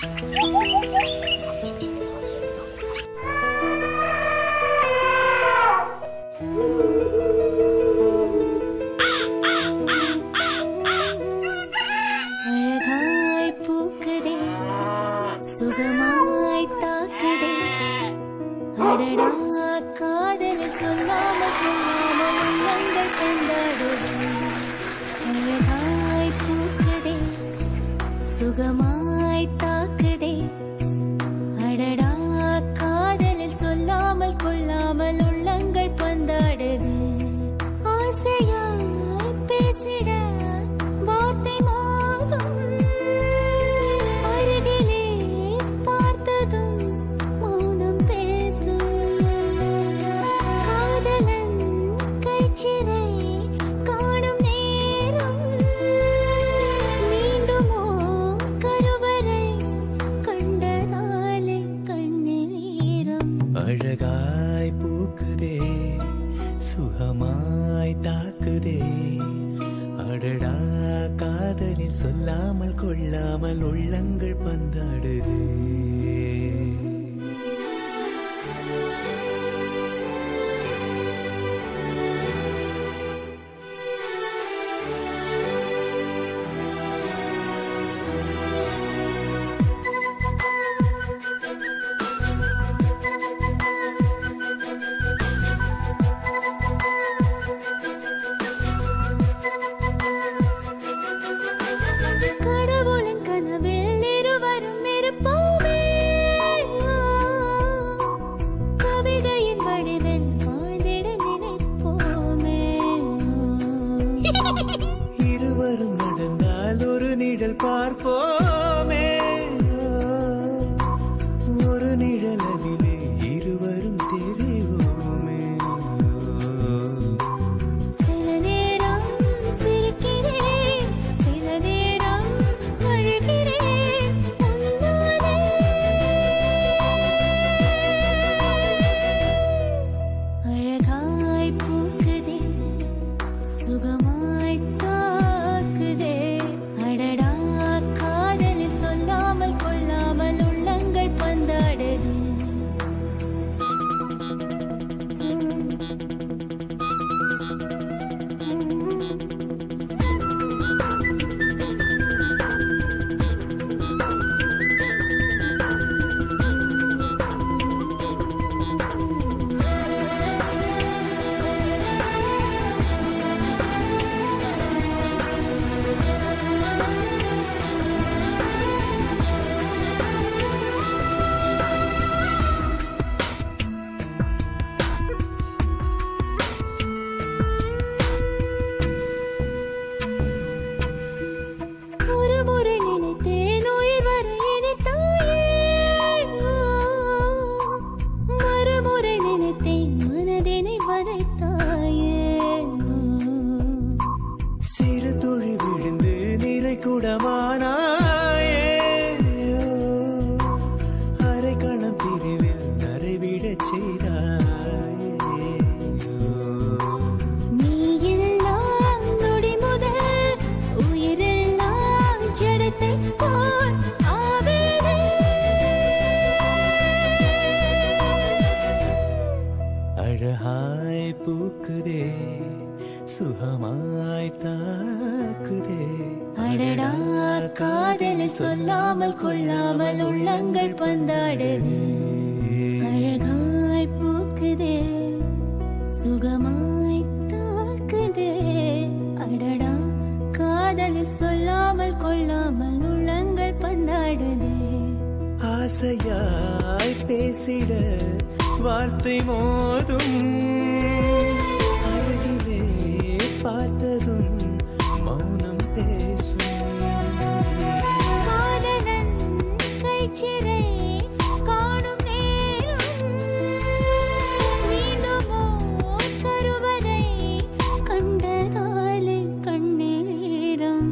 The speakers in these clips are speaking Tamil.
அழகாய் பூக்குதே சுகமாய் தாக்குதே அடடா காதலை சொல்லாமல் கொள்ளாமல் உள்ளங்கள் கொண்டாடுதே அழகாய் பூக்குதே சுகமாய் தாக்குதே அடடா காதலில் சொல்லாமல் கொள்ளாமல் உள்ளங்கள் பந்தாடுது ஆசையாய் பேசிட வார்த்தை மோதும் அருகிலே பார்த்ததும் மௌனம் பேசும் காதலன் கைச்சிறை காணும் நேரம் மீண்டுமோ கருவறை கண்டதாலே கண்ணில் ஈரம் அழகாய் பூக்குதே சுகமாய் தாக்குதே அடடா காதலில் சொல்லாமல் கொள்ளாமல் உள்ளங்கள் பந்தாடுதே கடவுளின் கனவில் இருவரும் இருப்போமே கவிதையின் வடிவில் வாழ்ந்திட நினைப்போமே இருவரும் நடந்தால் ஒரு நிழல் பார்ப்போமே ஒரு நிழல் அதிலே இருவரும் தெரிவோமே சில நேரம் சிரிக்கிறேன் சில நேரம் அழுகிறேன் உன்னாலே அழகாய் பூக்குதே சுகமாய் தாக்குதே அடடா காதலில் சொல்லாமல் கொள்ளாமல் உள்ளங்கள் பந்தாடுது ஒரு முறை நினைத்தேன் உயிர் வர இனித்தாயே மறுமுறை நினைத்தேன் மனதினை வதைத்தாயே சிறு துளி விழுந்து நிலை கூடமானாயே அரை கணம் பிரிவில் நரைவிடச் செய்தாயே நீ எல்லாம் நொடி முதல் உயிரெல்லாம் ஜடத்தை போல் ஆவேனே அழகாய் பூக்குதே சுகமாய் தாக்குதே அடடா காதலில் சொல்லாமல் கொள்ளாமல் உள்ளங்கள் பந்தாடுது அழகாய் பூக்குதே சுகமாய் தாக்குதே அடடா காதலில் சொல்லாமல் கொள்ளாமல் உள்ளங்கள் பந்தாடுதே ஆசையாய் பேசிட வார்த்தை மோதும் அருகிலே பார்த்ததும் மௌனம் பேசும் காதலன் கைச்சிறை காணும் நேரம் மீண்டுமோ கருவறை கண்டதாலே கண்ணில் ஈரம்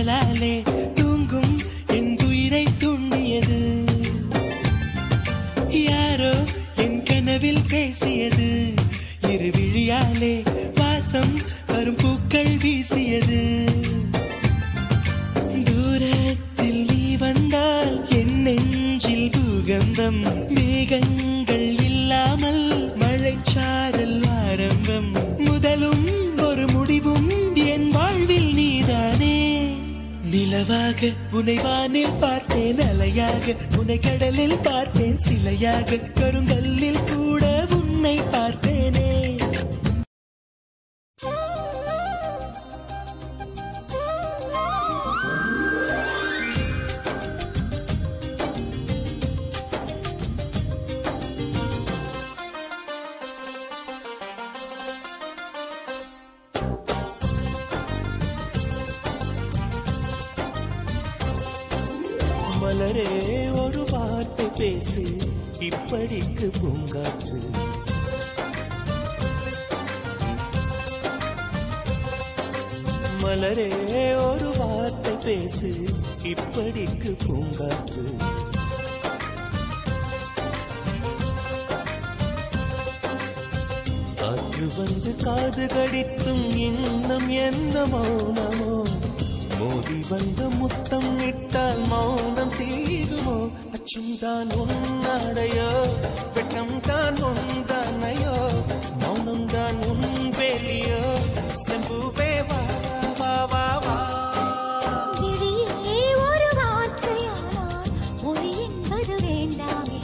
சாயலாலே தூங்கும் என் உயிரை தூண்டியது யாரோ என் கனவில் பேசியது இரு விழியாலே வாசம் வரும் பூக்கள் வீசியது தூரத்தில் நீ வந்தால் என் நெஞ்சில் பூகம்பம் மேகங்கள் இல்லாமல் மழைச்சாரல் ஆரம்பம் முதலும் ஒரு முடிவும் என் வாழ்வில் நீதானே நிலவாக உனை வானில் பார்த்தேன் அலையாக உனை கடலில் பார்த்தேன் சிலையாக கருங்கல்லில் கூட உன்னை பார்த்தேனே மலரே ஒரு வார்த்தை பேசு இப்படிக்கு பூங்காற்று மலரே ஒரு வார்த்தை பேசு இப்படிக்கு பூங்காற்று காற்று வந்து காது கடித்தும் இன்னும் என்ன மௌனமோ மோதி வந்த முத்தம் இட்டால் மௌனம் தீருமோ அச்சும் தான் உன்னடையோ வெட்டம் தான் உந்தானையோ மௌனம் தான் உன் வேலியோ செம்புவே வா வா வா வா விழியே ஒரு வார்த்தையானால் மொழி என்பது வேண்டாமே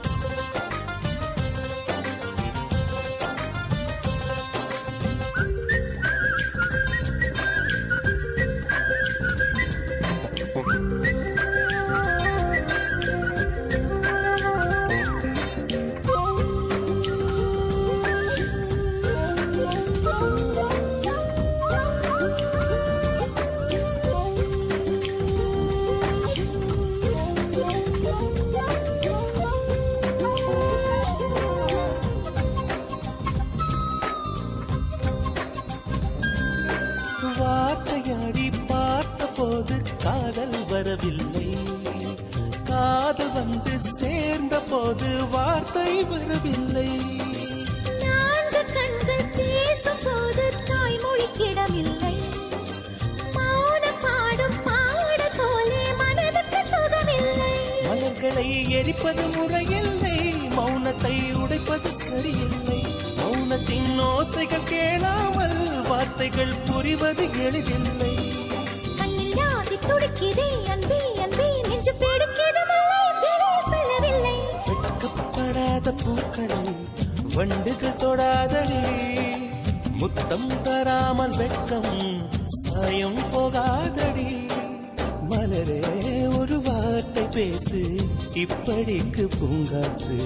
வார்த்தையாடி பார்த்த போது காதல் வரவில்லை காதல் வந்து சேர்ந்த போது வார்த்தை வரவில்லை நான்கு கண்கள் பேசும் போது தாய்மொழி கிடமில்லை மௌனம் பாடும் பாட போலே மனதுக்கு சுகமில்லை மலர்களை எரிப்பது முறையில்லை மௌனத்தை உடைப்பது சரியில்லை மௌனத்தின் ஓசைகள் கேளாமல் வார்த்தைகள் புரிவது எளிதில்லை கண்ணில் ஆசை துடிக்குதே அன்பே அன்பே நெஞ்சு பிடிக்குது மல்லை வெளியே சொல்லவில்லை வெட்கப்படாத பூக்களை வண்டுகள் தொடாதடி முத்தம் தராமல் வெட்கம் சாயம் போகாதடி மலரே ஒரு வார்த்தை பேசு இப்படிக்கு பூங்காற்று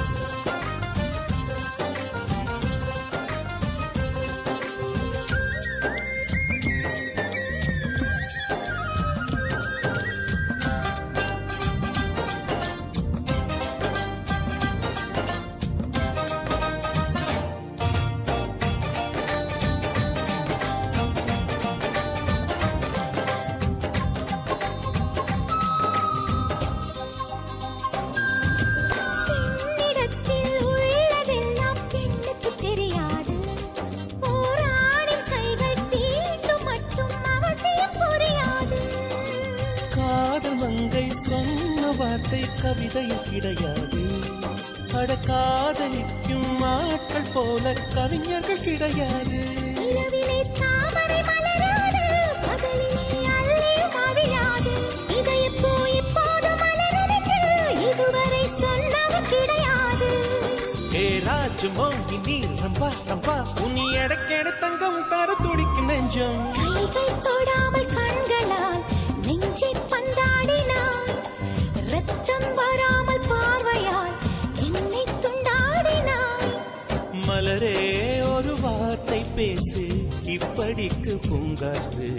பெண்ணிடத்தில் உள்ளதெல்லாம் பெண்ணுக்கு தெரியாது ஓர் ஆணின் கைகள் தீண்டும் மட்டும் அவசியம் புரியாது காதல் மங்கை சொன்ன வார்த்தை கவிதையில் கிடையாது அட காதலிக்கும் ஆட்கள் போல கவிஞர்கள் கிடையாது இரவிலே தாமரை மலராது பகலிலே அல்லி மவிழாது இதயப்பூ இப்போது மலரும் என்று இதுவரை சொன்னவர் கிடையாது ஏ ராஜு மோகி நீ ரம்பா ரம்பா உனி எடக்கெட தங்கம் தர துடிக்கும் நெஞ்சம் கைகள் தொடாமல் கண்களால் நெஞ்சை பந்தாடினாய் ரத்தம் வராமல் பார்வையால் என்னை துண்டாடினாய் மலரே ஒரு வார்த்தை பேசு இப்படிக்கு பூங்காற்று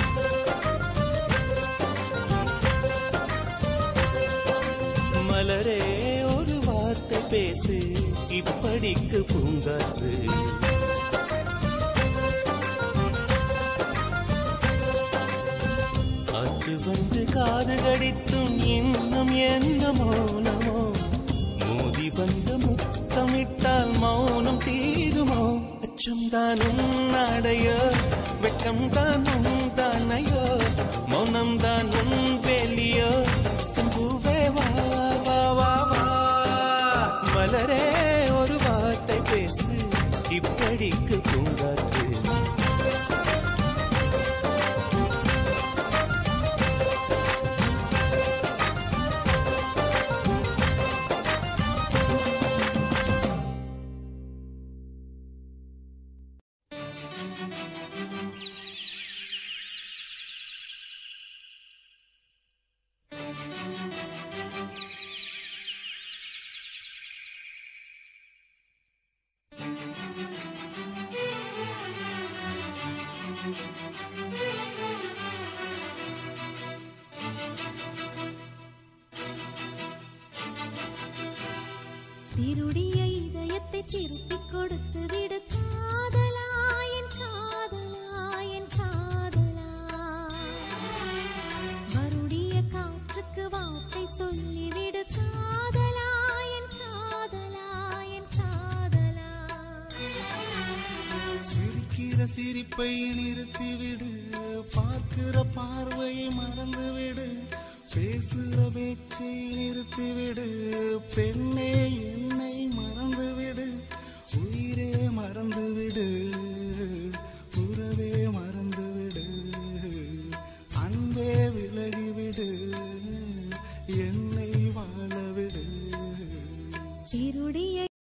மலரே ஒரு வார்த்தை பேசு இப்படிக்கு பூங்காற்று மூச்சு வந்து காது கடித்தும் இன்னும் என்ன மௌனமோ மோதி வந்து முத்தமிட்டால் மௌனம் தீருமோ அச்சம் தானும் நாடையோ வெட்கம் தானும் தானையோ மௌனம் தானும் வேலியோ சிம்புவே வா வா வா வா வா மலரே ஒரு வார்த்தை பேசு இப்படிக்கு பூங்காற்று திருடிய இதயத்தை திருப்பிக் கொடுத்து விடு காதலாயன் காதலாயன் காதலா வருடிய காற்றுக்கு வார்த்தை சொல்லிவிடு காதலாயன் காதலாயன் காதலா சிரிக்கிற சிரிப்பை நிறுத்திவிடு பார்க்கிற பார்வையை மறந்துவிடு பேசுற பேச்சை நிறுத்திவிடு பெண்ணே